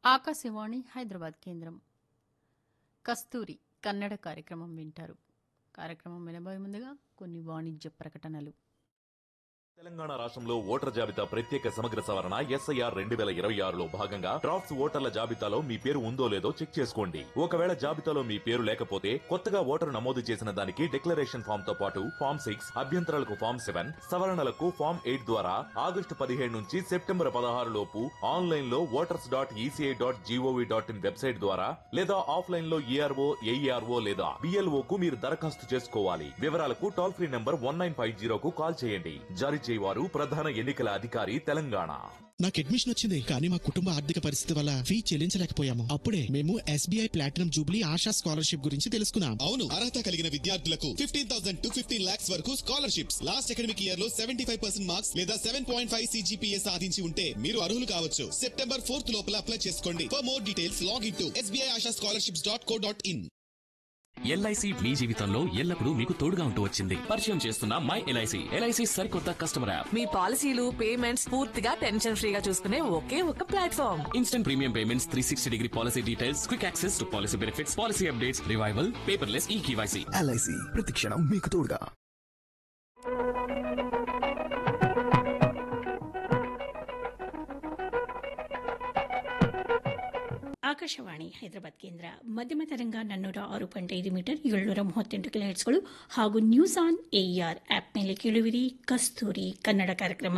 ఆకాశవాణి హైదరాబాద్ కేంద్రం కస్తూరి కన్నడ కార్యక్రమం వింటారు కార్యక్రమం వినబోయే ముందుగా కొన్ని వాణిజ్య ప్రకటనలు తెలంగాణ రాష్ట్రంలో ఓటర్ జాబితా ప్రత్యేక సమగ్ర సవరణ ఎస్ఐఆర్ రెండు వేల ఇరవై ఆరులో భాగంగా డ్రాఫ్ట్స్ ఓటర్ల జాబితాలో మీ పేరు ఉందో లేదో చెక్ చేసుకోండి ఒకవేళ జాబితాలో మీ పేరు లేకపోతే కొత్తగా ఓటరు నమోదు చేసిన దానికి డిక్లరేషన్ ఫామ్ తో పాటు ఫామ్ సిక్స్ అభ్యంతరాలకు ఫామ్ సెవెన్ సవరణలకు ఫామ్ ఎయిట్ ద్వారా ఆగస్టు పదిహేడు నుంచి సెప్టెంబర్ పదహారు లోపు ఆన్లైన్ లో voters dot ECI dot GOV dot in website ద్వారా లేదా ఆఫ్లైన్ లో ఈఆర్ఓ ఏఈఆర్ఓ లేదా బిఎల్ఓ కు మీరు దరఖాస్తు చేసుకోవాలి వివరాలకు toll free number one nine five జీరోకు కాల్ చేయండి జారీ చేయవారు ప్రధాన ఎన్నికల అధికారి తెలంగాణ నాకు అడ్మిషన్ వచ్చింది కానీ మా కుటుంబ ఆర్థిక పరిస్థితి వల్ల ఫీ చెల్లించలేకపోయాము అప్పుడే మేము SBI platinum jubilee Asha scholarship గురించి తెలుసుకున్నాం అవును అర్హత కలిగిన విద్యార్థులకు fifteen thousand to fifteen lakhs వరకు స్కాలర్షిప్స్ లాస్ట్ అకాడమిక్ ఇయర్ లో సెవెంటీ ఫైవ్ పర్సెంట్ మార్క్స్ లేదా సెవెన్ పాయింట్ ఫైవ్ సిజిపిఏ సాధించి ఉంటే మీరు అర్హులు కావచ్చు సెప్టెంబర్ ఫోర్త్ లోపల అప్లై చేసుకోండి for more details log in to SBI Asha scholarships dot co dot in LIC మీ జీవితంలో ఎల్లప్పుడూ మీకు తోడుగా ఉంటూ వచ్చింది పరిచయం చేస్తున్న మై ఎల్ఐసి ఎల్ఐసి సరికొత్త కస్టమర్ యాప్ మీ పాలసీలు పేమెంట్స్ పూర్తిగా టెన్షన్ ఫ్రీగా చూసుకునే ఒకే ఒక platform instant premium payments three sixty degree policy details quick access to policy benefits policy updates revival paperless e KYC LIC ప్రతిక్షణం మీకు తోడుగా ಆಕಾಶವಾಣಿ ಹೈದರಾಬಾದ್ ಕೇಂದ್ರ ಮಧ್ಯಮ ತರಂಗ ನಾನ್ನೂರ ಆರು ಪಾಯಿಂಟ್ ಐದು ಮೀಟರ್ ಏಳ್ನೂರ ಮೂವತ್ತೆಂಟು ಕಿಲೋಹೆಟ್ಸ್ಗಳು ಹಾಗೂ ನ್ಯೂಸ್ ಆನ್ ಎಇಆರ್ ಆಪ್ ಮೇಲೆ ಕೇಳುವಿರಿ ಕಸ್ತೂರಿ ಕನ್ನಡ ಕಾರ್ಯಕ್ರಮ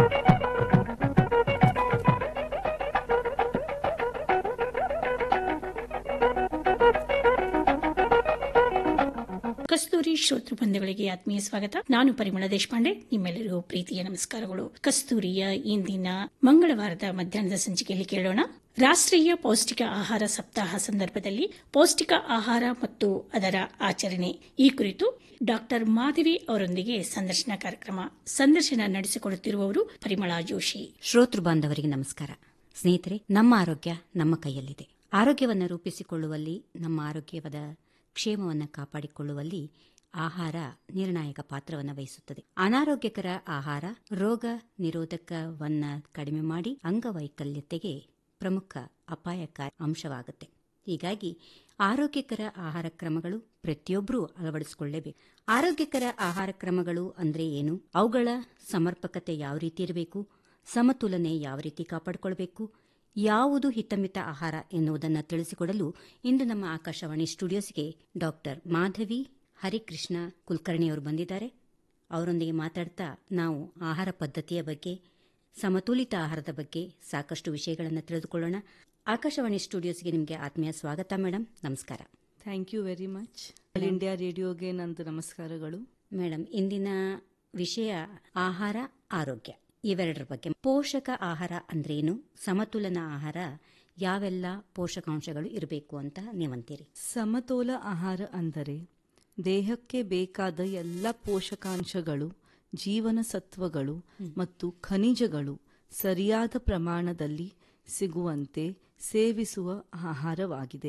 ಕಸ್ತೂರಿ ಶ್ರೋತೃ ಬಂಧುಗಳಿಗೆ ಆತ್ಮೀಯ ಸ್ವಾಗತ ನಾನು ಪರಿಮಳ ದೇಶಪಾಂಡೆ ನಿಮ್ಮೆಲ್ಲರಿಗೂ ಪ್ರೀತಿಯ ನಮಸ್ಕಾರಗಳು ಕಸ್ತೂರಿಯ ಇಂದಿನ ಮಂಗಳವಾರದ ಮಧ್ಯಾಹ್ನದ ಸಂಚಿಕೆಯಲ್ಲಿ ಕೇಳೋಣ ರಾಷ್ಟ್ರೀಯ ಪೌಷ್ಟಿಕ ಆಹಾರ ಸಪ್ತಾಹ ಸಂದರ್ಭದಲ್ಲಿ ಪೌಷ್ಟಿಕ ಆಹಾರ ಮತ್ತು ಅದರ ಆಚರಣೆ ಈ ಕುರಿತು ಡಾಕ್ಟರ್ ಮಾಧವಿ ಅವರೊಂದಿಗೆ ಸಂದರ್ಶನ ಕಾರ್ಯಕ್ರಮ ಸಂದರ್ಶನ ನಡೆಸಿಕೊಡುತ್ತಿರುವವರು ಪರಿಮಳಾ ಜೋಶಿ ಶ್ರೋತೃ ಬಾಂಧವರಿಗೆ ನಮಸ್ಕಾರ ಸ್ನೇಹಿತರೆ ನಮ್ಮ ಆರೋಗ್ಯ ನಮ್ಮ ಕೈಯಲ್ಲಿದೆ ಆರೋಗ್ಯವನ್ನು ರೂಪಿಸಿಕೊಳ್ಳುವಲ್ಲಿ ನಮ್ಮ ಆರೋಗ್ಯದ ಕ್ಷೇಮವನ್ನು ಕಾಪಾಡಿಕೊಳ್ಳುವಲ್ಲಿ ಆಹಾರ ನಿರ್ಣಾಯಕ ಪಾತ್ರವನ್ನು ವಹಿಸುತ್ತದೆ ಅನಾರೋಗ್ಯಕರ ಆಹಾರ ರೋಗ ನಿರೋಧಕವನ್ನ ಕಡಿಮೆ ಮಾಡಿ ಅಂಗವೈಕಲ್ಯತೆಗೆ ಪ್ರಮುಖ ಅಪಾಯಕಾರಿ ಅಂಶವಾಗುತ್ತೆ ಹೀಗಾಗಿ ಆರೋಗ್ಯಕರ ಆಹಾರ ಕ್ರಮಗಳು ಪ್ರತಿಯೊಬ್ಬರೂ ಅಳವಡಿಸಿಕೊಳ್ಳಲೇಬೇಕು ಆರೋಗ್ಯಕರ ಆಹಾರ ಕ್ರಮಗಳು ಅಂದ್ರೆ ಏನು ಅವುಗಳ ಸಮರ್ಪಕತೆ ಯಾವ ರೀತಿ ಇರಬೇಕು ಸಮತೋಲನೆ ಯಾವ ರೀತಿ ಕಾಪಾಡಿಕೊಳ್ಬೇಕು ಯಾವುದು ಹಿತಮಿತ ಆಹಾರ ಎನ್ನುವುದನ್ನು ತಿಳಿಸಿಕೊಡಲು ಇಂದು ನಮ್ಮ ಆಕಾಶವಾಣಿ ಸ್ಟುಡಿಯೋಸ್ಗೆ ಡಾಕ್ಟರ್ ಮಾಧವಿ ಹರಿಕೃಷ್ಣ ಕುಲಕರ್ಣಿಯವರು ಬಂದಿದ್ದಾರೆ ಅವರೊಂದಿಗೆ ಮಾತಾಡ್ತಾ ನಾವು ಆಹಾರ ಪದ್ಧತಿಯ ಬಗ್ಗೆ ಸಮತೋಲಿತ ಆಹಾರದ ಬಗ್ಗೆ ಸಾಕಷ್ಟು ವಿಷಯಗಳನ್ನು ತಿಳಿದುಕೊಳ್ಳೋಣ ಆಕಾಶವಾಣಿ ಸ್ಟುಡಿಯೋಸ್ಗೆ ನಿಮಗೆ ಆತ್ಮೀಯ ಸ್ವಾಗತ ಮೇಡಮ್ ನಮಸ್ಕಾರ thank you very much all India ರೇಡಿಯೋಗೆ ನಂದು ನಮಸ್ಕಾರಗಳು ಮೇಡಮ್ ಇಂದಿನ ವಿಷಯ ಆಹಾರ ಆರೋಗ್ಯ ಇವೆರಡರ ಬಗ್ಗೆ ಪೋಷಕ ಆಹಾರ ಅಂದ್ರೇನು ಸಮತೋಲನ ಆಹಾರ ಯಾವೆಲ್ಲ ಪೋಷಕಾಂಶಗಳು ಇರಬೇಕು ಅಂತ ನೀವಂತೀರಿ ಸಮತೋಲ ಆಹಾರ ಅಂದರೆ ದೇಹಕ್ಕೆ ಬೇಕಾದ ಎಲ್ಲ ಪೋಷಕಾಂಶಗಳು ಜೀವನ ಸತ್ವಗಳು ಮತ್ತು ಖನಿಜಗಳು ಸರಿಯಾದ ಪ್ರಮಾಣದಲ್ಲಿ ಸಿಗುವಂತೆ ಸೇವಿಸುವ ಆಹಾರವಾಗಿದೆ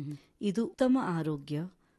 ಇದು ಉತ್ತಮ ಆರೋಗ್ಯ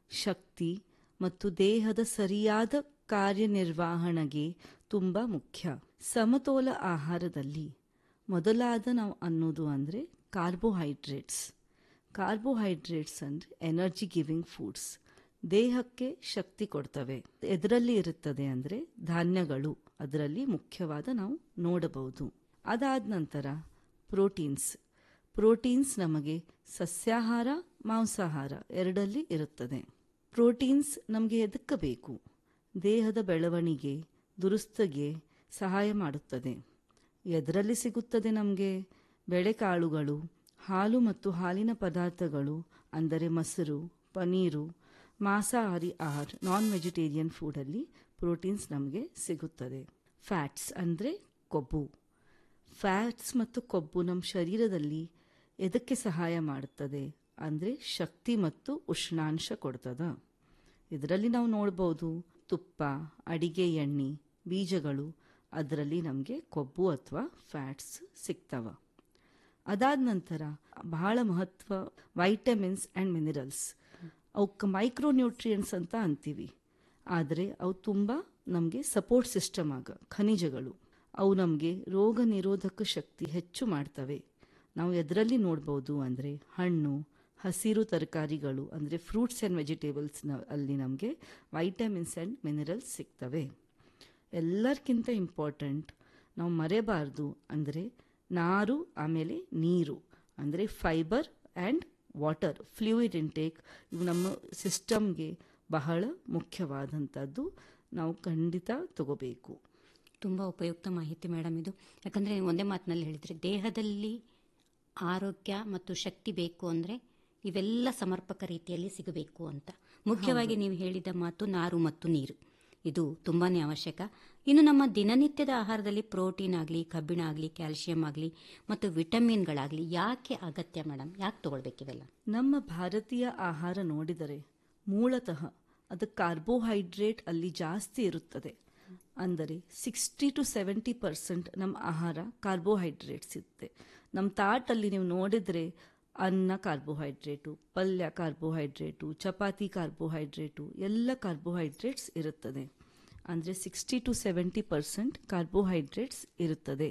ಶಕ್ತಿ ಮತ್ತು ದೇಹದ ಸರಿಯಾದ ಕಾರ್ಯನಿರ್ವಹಣೆಗೆ ತುಂಬ ಮುಖ್ಯ ಸಮತೋಲ ಆಹಾರದಲ್ಲಿ ಮೊದಲಾದ ನಾವು ಅನ್ನೋದು ಅಂದರೆ ಕಾರ್ಬೋಹೈಡ್ರೇಟ್ಸ್ ಕಾರ್ಬೋಹೈಡ್ರೇಟ್ಸ್ ಅಂದರೆ ಎನರ್ಜಿ ಗಿವಿಂಗ್ ಫುಡ್ಸ್ ದೇಹಕ್ಕೆ ಶಕ್ತಿ ಕೊಡ್ತವೆ ಎದರಲ್ಲಿ ಇರುತ್ತದೆ ಅಂದರೆ ಧಾನ್ಯಗಳು ಅದರಲ್ಲಿ ಮುಖ್ಯವಾದ ನಾವು ನೋಡಬಹುದು ಅದಾದ ನಂತರ ಪ್ರೋಟೀನ್ಸ್ ಪ್ರೋಟೀನ್ಸ್ ನಮಗೆ ಸಸ್ಯಾಹಾರ ಮಾಂಸಾಹಾರ ಎರಡಲ್ಲಿ ಇರುತ್ತದೆ ಪ್ರೋಟೀನ್ಸ್ ನಮಗೆ ಎದಕ್ಕೆ ಬೇಕು ದೇಹದ ಬೆಳವಣಿಗೆ ದುರುಸ್ತಿಗೆ ಸಹಾಯ ಮಾಡುತ್ತದೆ ಎದರಲ್ಲಿ ಸಿಗುತ್ತದೆ ನಮಗೆ ಬೆಳೆಕಾಳುಗಳು ಹಾಲು ಮತ್ತು ಹಾಲಿನ ಪದಾರ್ಥಗಳು ಅಂದರೆ ಮೊಸರು ಪನೀರು ಮಾಂಸಾಹಾರಿ ಆಹಾರ ನಾನ್ ವೆಜಿಟೇರಿಯನ್ ಫುಡಲ್ಲಿ ಪ್ರೋಟೀನ್ಸ್ ನಮಗೆ ಸಿಗುತ್ತದೆ ಫ್ಯಾಟ್ಸ್ ಅಂದರೆ ಕೊಬ್ಬು ಫ್ಯಾಟ್ಸ್ ಮತ್ತು ಕೊಬ್ಬು ನಮ್ಮ ಶರೀರದಲ್ಲಿ ಎದಕ್ಕೆ ಸಹಾಯ ಮಾಡುತ್ತದೆ ಅಂದರೆ ಶಕ್ತಿ ಮತ್ತು ಉಷ್ಣಾಂಶ ಕೊಡ್ತದ ಇದರಲ್ಲಿ ನಾವು ನೋಡ್ಬೋದು ತುಪ್ಪ ಅಡಿಗೆ ಎಣ್ಣೆ ಬೀಜಗಳು ಅದರಲ್ಲಿ ನಮಗೆ ಕೊಬ್ಬು ಅಥವಾ ಫ್ಯಾಟ್ಸ್ ಸಿಗ್ತವ ಅದಾದ ನಂತರ ಬಹಳ ಮಹತ್ವ ವೈಟಮಿನ್ಸ್ ಆ್ಯಂಡ್ ಮಿನರಲ್ಸ್ ಅವಕ್ಕೆ ಮೈಕ್ರೋನ್ಯೂಟ್ರಿಯೆಂಟ್ಸ್ ಅಂತ ಅಂತೀವಿ ಆದರೆ ಅವು ತುಂಬ ನಮಗೆ ಸಪೋರ್ಟ್ ಸಿಸ್ಟಮ್ ಆಗ ಖನಿಜಗಳು ಅವು ನಮಗೆ ರೋಗ ನಿರೋಧಕ ಶಕ್ತಿ ಹೆಚ್ಚು ಮಾಡ್ತವೆ ನಾವು ಎದರಲ್ಲಿ ನೋಡ್ಬೋದು ಅಂದರೆ ಹಣ್ಣು ಹಸಿರು ತರಕಾರಿಗಳು ಅಂದರೆ ಫ್ರೂಟ್ಸ್ ಆ್ಯಂಡ್ ವೆಜಿಟೇಬಲ್ಸ್ನ ಅಲ್ಲಿ ನಮಗೆ ವೈಟಮಿನ್ಸ್ ಆ್ಯಂಡ್ ಮಿನರಲ್ಸ್ ಸಿಗ್ತವೆ ಎಲ್ಲರಿಗಿಂತ ಇಂಪಾರ್ಟೆಂಟ್ ನಾವು ಮರೆಯಬಾರ್ದು ಅಂದರೆ ನಾರು ಆಮೇಲೆ ನೀರು ಅಂದರೆ fibre and water fluid intake ಇವು ನಮ್ಮ ಸಿಸ್ಟಮ್ಗೆ ಬಹಳ ಮುಖ್ಯವಾದಂಥದ್ದು ನಾವು ಖಂಡಿತ ತಗೋಬೇಕು ತುಂಬ ಉಪಯುಕ್ತ ಮಾಹಿತಿ ಮೇಡಮ್ ಇದು ಯಾಕಂದರೆ ಒಂದೇ ಮಾತಿನಲ್ಲಿ ಹೇಳಿದರೆ ದೇಹದಲ್ಲಿ ಆರೋಗ್ಯ ಮತ್ತು ಶಕ್ತಿ ಬೇಕು ಅಂದರೆ ಇವೆಲ್ಲ ಸಮರ್ಪಕ ರೀತಿಯಲ್ಲಿ ಸಿಗಬೇಕು ಅಂತ ಮುಖ್ಯವಾಗಿ ನೀವು ಹೇಳಿದ ಮಾತು ನಾರು ಮತ್ತು ನೀರು ಇದು ತುಂಬಾ ಅವಶ್ಯಕ ಇನ್ನು ನಮ್ಮ ದಿನನಿತ್ಯದ ಆಹಾರದಲ್ಲಿ ಪ್ರೋಟೀನ್ ಆಗಲಿ ಕಬ್ಬಿಣ ಆಗಲಿ ಕ್ಯಾಲ್ಸಿಯಂ ಆಗಲಿ ಮತ್ತು ವಿಟಮಿನ್ಗಳಾಗಲಿ ಯಾಕೆ ಅಗತ್ಯ ಮೇಡಮ್ ಯಾಕೆ ತಗೊಳ್ಬೇಕಿವೆಲ್ಲ ನಮ್ಮ ಭಾರತೀಯ ಆಹಾರ ನೋಡಿದರೆ ಮೂಲತಃ ಅದು ಕಾರ್ಬೋಹೈಡ್ರೇಟ್ ಅಲ್ಲಿ ಜಾಸ್ತಿ ಇರುತ್ತದೆ ಅಂದರೆ ಸಿಕ್ಸ್ಟಿ ಟು ಸೆವೆಂಟಿ ಪರ್ಸೆಂಟ್ ನಮ್ಮ ಆಹಾರ ಕಾರ್ಬೋಹೈಡ್ರೇಟ್ಸ್ ಇರುತ್ತೆ ನಮ್ಮ ತಾಟಲ್ಲಿ ನೀವು ನೋಡಿದರೆ ಅನ್ನ ಕಾರ್ಬೋಹೈಡ್ರೇಟು ಪಲ್ಯ ಕಾರ್ಬೋಹೈಡ್ರೇಟು ಚಪಾತಿ ಕಾರ್ಬೋಹೈಡ್ರೇಟು ಎಲ್ಲ ಕಾರ್ಬೋಹೈಡ್ರೇಟ್ಸ್ ಇರುತ್ತದೆ ಅಂದರೆ sixty to seventy percent carbohydrates ಇರುತ್ತದೆ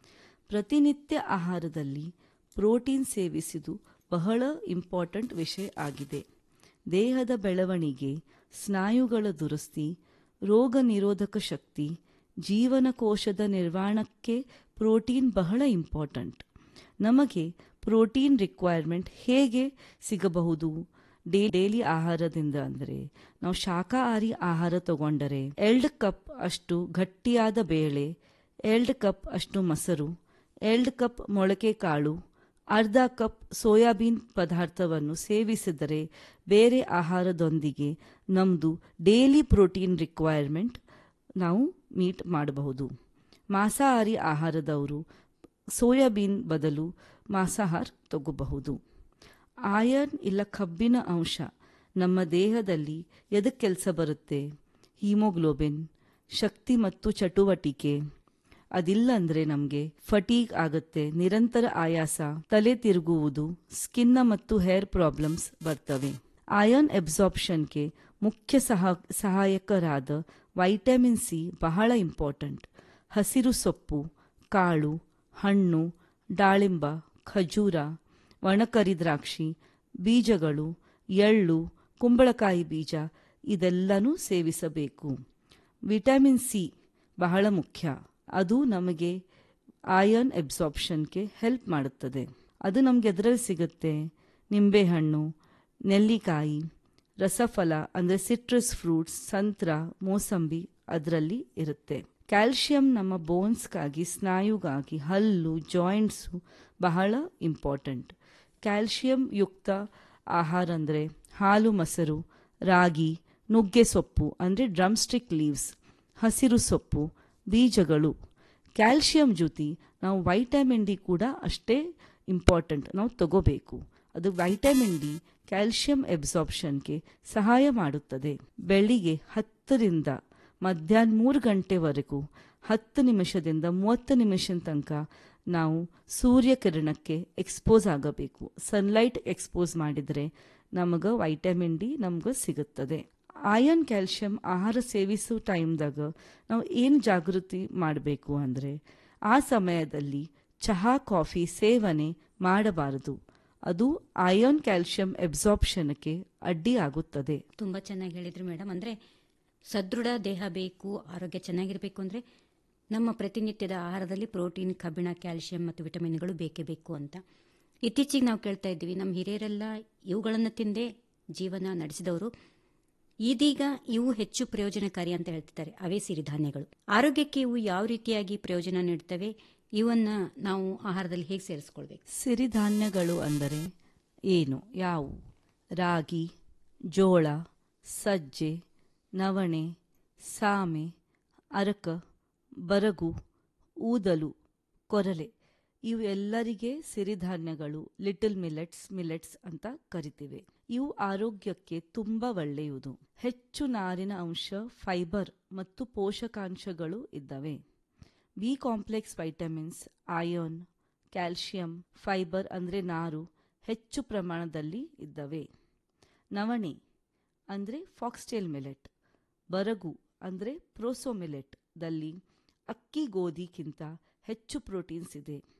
ಪ್ರತಿನಿತ್ಯ ಆಹಾರದಲ್ಲಿ ಪ್ರೋಟೀನ್ ಸೇವಿಸುವುದು ಬಹಳ ಇಂಪಾರ್ಟೆಂಟ್ ವಿಷಯ ಆಗಿದೆ ದೇಹದ ಬೆಳವಣಿಗೆ ಸ್ನಾಯುಗಳ ದುರಸ್ತಿ ರೋಗ ನಿರೋಧಕ ಶಕ್ತಿ ಜೀವನಕೋಶದ ನಿರ್ವಹಣಕ್ಕೆ ಪ್ರೋಟೀನ್ ಬಹಳ ಇಂಪಾರ್ಟೆಂಟ್ ನಮಗೆ ಪ್ರೋಟೀನ್ ರಿಕ್ವೈರ್ಮೆಂಟ್ ಹೇಗೆ ಸಿಗಬಹುದು ಡೇ ಡೈಲಿ ಆಹಾರದಿಂದ ಅಂದರೆ ನಾವು ಶಾಕಾಹಾರಿ ಆಹಾರ ತಗೊಂಡರೆ ಎರಡು ಕಪ್ ಅಷ್ಟು ಗಟ್ಟಿಯಾದ ಬೇಳೆ ಎರಡು ಕಪ್ ಅಷ್ಟು ಮೊಸರು ಎರಡು ಕಪ್ ಮೊಳಕೆ ಕಾಳು ಅರ್ಧ ಕಪ್ ಸೋಯಾಬೀನ್ ಪದಾರ್ಥವನ್ನು ಸೇವಿಸಿದರೆ ಬೇರೆ ಆಹಾರದೊಂದಿಗೆ ನಮ್ಮದು ಡೈಲಿ ಪ್ರೋಟೀನ್ ರಿಕ್ವೈರ್ಮೆಂಟ್ ನಾವು ಮೀಟ್ ಮಾಡಬಹುದು ಮಾಂಸಾಹಾರಿ ಆಹಾರದವರು ಸೋಯಾಬೀನ್ ಬದಲು ಮಾಂಸಾಹಾರ ತಗೋಬಹುದು ಆಯರ್ನ್ ಇಲ್ಲ ಕಬ್ಬಿನ ಅಂಶ ನಮ್ಮ ದೇಹದಲ್ಲಿ ಎದಕ್ಕೆ ಕೆಲಸ ಬರುತ್ತೆ ಹೀಮೋಗ್ಲೋಬಿನ್ ಶಕ್ತಿ ಮತ್ತು ಚಟುವಟಿಕೆ ಅದಿಲ್ಲ ಅಂದರೆ ನಮಗೆ ಫಟೀಗ್ ಆಗುತ್ತೆ ನಿರಂತರ ಆಯಾಸ ತಲೆ ತಿರುಗುವುದು ಸ್ಕಿನ್ನ ಮತ್ತು ಹೇರ್ ಪ್ರಾಬ್ಲಮ್ಸ್ ಬರ್ತವೆ ಆಯರ್ನ್ ಅಬ್ಸಾರ್ಪ್ಷನ್ಗೆ ಮುಖ್ಯ ಸಹ ಸಹಾಯಕರಾದ ವೈಟಮಿನ್ ಸಿ ಬಹಳ ಇಂಪಾರ್ಟೆಂಟ್ ಹಸಿರು ಸೊಪ್ಪು ಕಾಳು ಹಣ್ಣು ದಾಳಿಂಬ ಖಜೂರ ಒಣಕರಿ ದ್ರಾಕ್ಷಿ ಬೀಜಗಳು ಎಳ್ಳು ಕುಂಬಳಕಾಯಿ ಬೀಜ ಇದೆಲ್ಲನೂ ಸೇವಿಸಬೇಕು ವಿಟಮಿನ್ ಸಿ ಬಹಳ ಮುಖ್ಯ ಅದು ನಮಗೆ ಆಯರ್ನ್ ಅಬ್ಸಾರ್ಪ್ಷನ್ಗೆ ಹೆಲ್ಪ್ ಮಾಡುತ್ತದೆ ಅದು ನಮಗೆ ಎದರಲ್ಲಿ ಸಿಗುತ್ತೆ ನಿಂಬೆಹಣ್ಣು ನೆಲ್ಲಿಕಾಯಿ ರಸಫಲ ಅಂದರೆ ಸಿಟ್ರಸ್ ಫ್ರೂಟ್ಸ್ ಸಂತ್ರ ಮೋಸಂಬಿ ಅದರಲ್ಲಿ ಇರುತ್ತೆ ಕ್ಯಾಲ್ಶಿಯಂ ನಮ್ಮ ಬೋನ್ಸ್ಗಾಗಿ ಸ್ನಾಯುಗಾಗಿ ಹಲ್ಲು ಜಾಯಿಂಟ್ಸು ಬಹಳ ಇಂಪಾರ್ಟೆಂಟ್ ಕ್ಯಾಲ್ಶಿಯಂ ಯುಕ್ತ ಆಹಾರ ಅಂದರೆ ಹಾಲು ಮೊಸರು ರಾಗಿ ನುಗ್ಗೆ ಸೊಪ್ಪು ಅಂದರೆ ಡ್ರಮ್ಸ್ಟಿಕ್ ಲೀವ್ಸ್ ಹಸಿರು ಸೊಪ್ಪು ಬೀಜಗಳು ಕ್ಯಾಲ್ಶಿಯಂ ಜೊತೆ ನಾವು ವೈಟಮಿನ್ ಡಿ ಕೂಡ ಅಷ್ಟೇ ಇಂಪಾರ್ಟೆಂಟ್ ನಾವು ತಗೋಬೇಕು ಅದು ವೈಟಮಿನ್ ಡಿ ಕ್ಯಾಲ್ಶಿಯಂ ಎಬ್ಸಾರ್ಪ್ಷನ್ಗೆ ಸಹಾಯ ಮಾಡುತ್ತದೆ ಬೆಳಿಗ್ಗೆ ಹತ್ತರಿಂದ ಮಧ್ಯಾಹ್ನ ಮೂರು ಗಂಟೆವರೆಗೂ ಹತ್ತು ನಿಮಿಷದಿಂದ ಮೂವತ್ತು ನಿಮಿಷ ತನಕ ನಾವು ಸೂರ್ಯಕಿರಣಕ್ಕೆ ಎಕ್ಸ್ಪೋಸ್ ಆಗಬೇಕು ಸನ್ಲೈಟ್ ಎಕ್ಸ್ಪೋಸ್ ಮಾಡಿದರೆ ನಮಗೆ ವೈಟಮಿನ್ ಡಿ ನಮ್ಗೆ ಸಿಗುತ್ತದೆ ಆಯನ್ ಕ್ಯಾಲ್ಶಿಯಂ ಆಹಾರ ಸೇವಿಸೋ ಟೈಮ್ದಾಗ ನಾವು ಏನು ಜಾಗೃತಿ ಮಾಡಬೇಕು ಅಂದರೆ ಆ ಸಮಯದಲ್ಲಿ ಚಹಾ ಕಾಫಿ ಸೇವನೆ ಮಾಡಬಾರದು ಅದು ಆಯನ್ ಕ್ಯಾಲ್ಶಿಯಂ ಎಬ್ಸಾರ್ಪ್ಷನ್ಗೆ ಅಡ್ಡಿ ಆಗುತ್ತದೆ ತುಂಬ ಚೆನ್ನಾಗಿ ಹೇಳಿದ್ರಿ ಮೇಡಮ್ ಅಂದರೆ ಸದೃಢ ದೇಹ ಬೇಕು ಆರೋಗ್ಯ ಚೆನ್ನಾಗಿರಬೇಕು ಅಂದರೆ ನಮ್ಮ ಪ್ರತಿನಿತ್ಯದ ಆಹಾರದಲ್ಲಿ ಪ್ರೋಟೀನ್ ಕಬ್ಬಿಣ ಕ್ಯಾಲ್ಶಿಯಂ ಮತ್ತು ವಿಟಮಿನ್ಗಳು ಬೇಕೇ ಬೇಕು ಅಂತ ಇತ್ತೀಚೆಗೆ ನಾವು ಕೇಳ್ತಾ ಇದ್ದೀವಿ ನಮ್ಮ ಹಿರಿಯರೆಲ್ಲ ಇವುಗಳನ್ನು ತಿಂದೇ ಜೀವನ ನಡೆಸಿದವರು ಇದೀಗ ಇವು ಹೆಚ್ಚು ಪ್ರಯೋಜನಕಾರಿ ಅಂತ ಹೇಳ್ತಿದ್ದಾರೆ ಅವೇ ಸಿರಿಧಾನ್ಯಗಳು ಆರೋಗ್ಯಕ್ಕೆ ಇವು ಯಾವ ರೀತಿಯಾಗಿ ಪ್ರಯೋಜನ ನೀಡುತ್ತವೆ ಇವನ್ನ ನಾವು ಆಹಾರದಲ್ಲಿ ಹೇಗೆ ಸೇರಿಸ್ಕೊಳ್ಬೇಕು ಸಿರಿಧಾನ್ಯಗಳು ಅಂದರೆ ಏನು ಯಾವುವು ರಾಗಿ ಜೋಳ ಸಜ್ಜೆ ನವಣೆ ಸಾಮೆ ಅರಕ ಬರಗು ಊದಲು ಕೊರಲೆ ಇವು ಎಲ್ಲರಿಗೆ ಸಿರಿಧಾನ್ಯಗಳು ಲಿಟಲ್ ಮಿಲೆಟ್ಸ್ ಮಿಲೆಟ್ಸ್ ಅಂತ ಕರಿತೀವಿ ಇವು ಆರೋಗ್ಯಕ್ಕೆ ತುಂಬ ಒಳ್ಳೆಯುವುದು ಹೆಚ್ಚು ನಾರಿನ ಅಂಶ ಫೈಬರ್ ಮತ್ತು ಪೋಷಕಾಂಶಗಳು ಇದ್ದಾವೆ B complex vitamins iron calcium fibre ಅಂದರೆ ನಾರು ಹೆಚ್ಚು ಪ್ರಮಾಣದಲ್ಲಿ ಇದ್ದಾವೆ ನವಣೆ ಅಂದರೆ ಫಾಕ್ಸ್ಟೇಲ್ ಮಿಲೆಟ್ ಬರಗು ಅಂದರೆ ಪ್ರೋಸೋಮಿಲೆಟ್ ದಲ್ಲಿ ಅಕ್ಕಿ ಗೋಧಿಗಿಂತ ಹೆಚ್ಚು ಪ್ರೋಟೀನ್ಸ್ ಇದೆ